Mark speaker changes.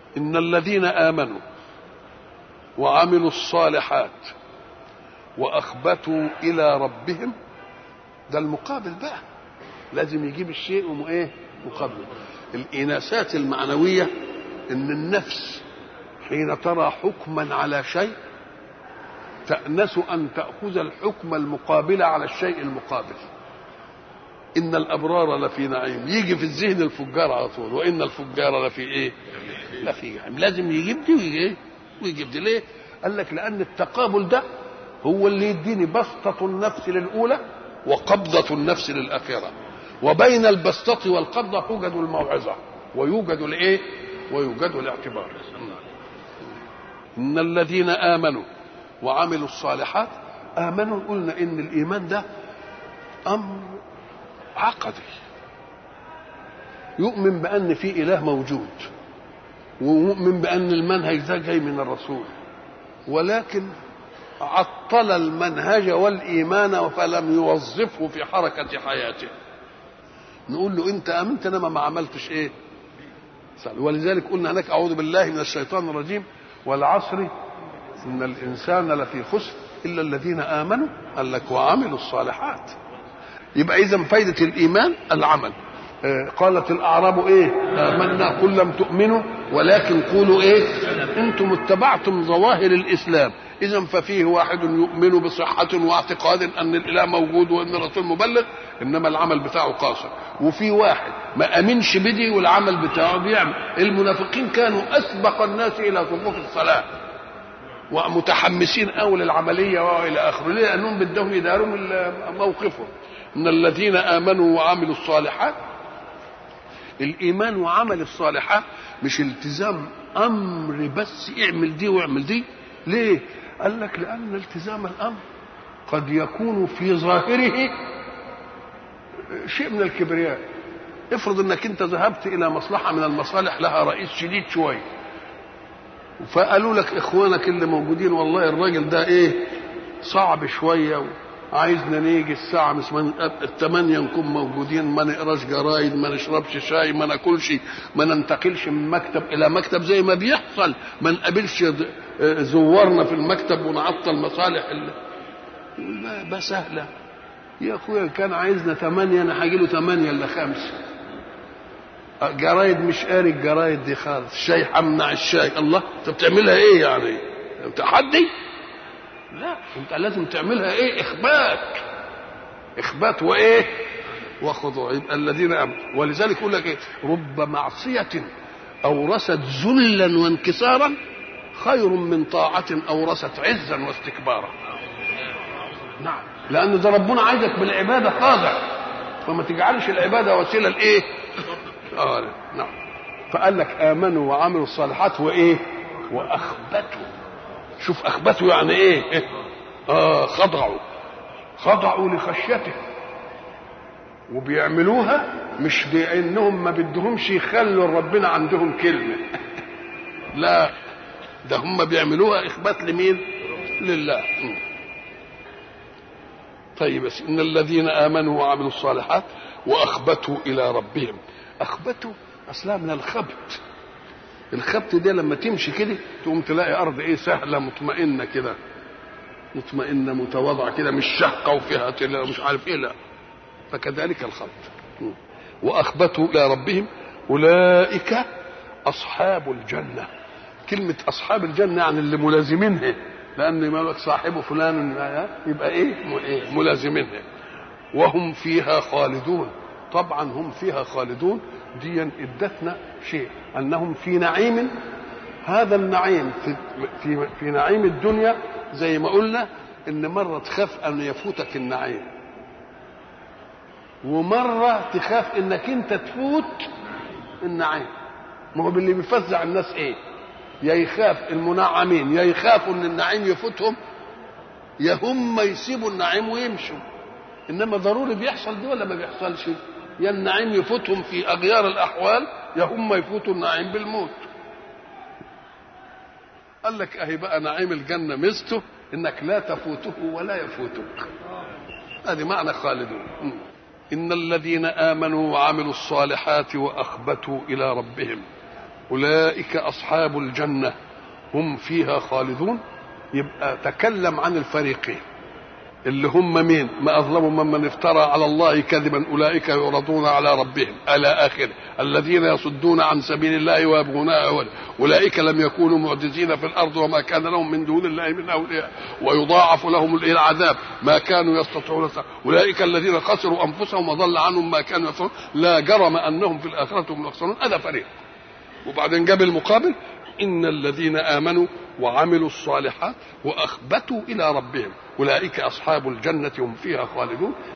Speaker 1: إن الذين آمنوا وعملوا الصالحات وأخبتوا إلى ربهم ده المقابل بقى لازم يجيب الشيء وم ايه مقابله الإناسات المعنوية إن النفس حين ترى حكما على شيء تأنس أن تأخذ الحكم المقابل على الشيء المقابل إن الأبرار لفي نعيم يجي في الذهن الفجار على طول وإن الفجار لفي إيه لفي جحيم لازم يجيب دي ويجي إيه ويجيب دي ليه قال لك لأن التقابل ده هو اللي يديني بسطة النفس للأولى وقبضة النفس للآخرة وبين البسطة والقبضة توجد الموعظة ويوجد الإيه ويوجد الاعتبار إن الذين آمنوا وعملوا الصالحات آمنوا قلنا إن الإيمان ده أمر عقدي يؤمن بأن في إله موجود ويؤمن بأن المنهج ده جاي من الرسول ولكن عطل المنهج والإيمان فلم يوظفه في حركة حياته نقول له أنت آمنت أنا ما عملتش إيه ولذلك قلنا هناك أعوذ بالله من الشيطان الرجيم والعصر إن الإنسان لفي خسر إلا الذين آمنوا قال لك وعملوا الصالحات يبقى إذا فايدة الإيمان العمل آه قالت الأعراب إيه آمنا قل لم تؤمنوا ولكن قولوا إيه أنتم اتبعتم ظواهر الإسلام إذا ففيه واحد يؤمن بصحة واعتقاد أن الإله موجود وأن الرسول مبلغ إنما العمل بتاعه قاصر وفي واحد ما أمنش بدي والعمل بتاعه بيعمل المنافقين كانوا أسبق الناس إلى صفوف الصلاة ومتحمسين قوي للعملية وإلى آخره ليه؟ لأنهم بدهم يداروا موقفهم إن الذين آمنوا وعملوا الصالحات الإيمان وعمل الصالحات مش التزام أمر بس اعمل دي واعمل دي ليه؟ قال لك لأن التزام الأمر قد يكون في ظاهره شيء من الكبرياء افرض انك انت ذهبت الى مصلحه من المصالح لها رئيس شديد شويه فقالوا لك اخوانك اللي موجودين والله الراجل ده ايه صعب شويه عايزنا نيجي الساعة مش من الثمانية نكون موجودين ما نقراش جرايد ما نشربش شاي ما ناكلش ما ننتقلش من مكتب إلى مكتب زي ما بيحصل ما نقابلش زوارنا في المكتب ونعطل مصالح ما سهلة يا اخويا كان عايزنا ثمانية انا هاجي له ثمانية الا خمسة جرايد مش قاري الجرايد دي خالص الشاي همنع الشاي الله انت بتعملها ايه يعني تحدي لا انت لازم تعملها ايه اخبات اخبات وايه وخضوع يبقى الذين امنوا ولذلك يقول لك ايه رب معصيه اورثت ذلا وانكسارا خير من طاعه اورثت عزا واستكبارا نعم لان ده ربنا عايزك بالعباده خاضع فما تجعلش العباده وسيله لايه اه نعم فقال لك امنوا وعملوا الصالحات وايه واخبتوا شوف اخبتوا يعني ايه اه خضعوا خضعوا لخشيته وبيعملوها مش بانهم ما بدهمش يخلوا ربنا عندهم كلمه لا ده هم بيعملوها اخبات لمين لله طيب بس ان الذين امنوا وعملوا الصالحات واخبتوا الى ربهم اخبتوا اصلها من الخبت الخبت ده لما تمشي كده تقوم تلاقي ارض ايه سهله مطمئنه كده مطمئنه متواضعه كده مش شقه وفيها مش عارف ايه لا فكذلك الخبت واخبتوا الى ربهم اولئك اصحاب الجنه كلمه اصحاب الجنه يعني اللي ملازمينها لان ما لك صاحبه فلان يبقى ايه ملازمينها وهم فيها خالدون طبعا هم فيها خالدون دي ادتنا شيء انهم في نعيم هذا النعيم في, في, في نعيم الدنيا زي ما قلنا ان مره تخاف ان يفوتك النعيم ومره تخاف انك انت تفوت النعيم ما هو اللي بيفزع الناس ايه يا يخاف المنعمين يا يخافوا ان النعيم يفوتهم يا هم يسيبوا النعيم ويمشوا انما ضروري بيحصل دي ولا ما بيحصلش يا النعيم يفوتهم في اغيار الاحوال يا هم يفوتوا النعيم بالموت قال لك اهي بقى نعيم الجنه ميزته انك لا تفوته ولا يفوتك هذه معنى خالدون ان الذين امنوا وعملوا الصالحات واخبتوا الى ربهم اولئك اصحاب الجنه هم فيها خالدون يبقى تكلم عن الفريقين اللي هم مين ما أظلم ممن افترى على الله كذبا أولئك يعرضون على ربهم إلى آخره الذين يصدون عن سبيل الله ويبغونها أولا أولئك لم يكونوا معجزين في الأرض وما كان لهم من دون الله من أولياء ويضاعف لهم العذاب ما كانوا يستطيعون أولئك الذين خسروا أنفسهم وضل عنهم ما كانوا يفعلون لا جرم أنهم في الآخرة هم يخسرون هذا فريق وبعدين جاب المقابل إن الذين آمنوا وعملوا الصالحات وأخبتوا إلى ربهم أولئك أصحاب الجنة هم فيها خالدون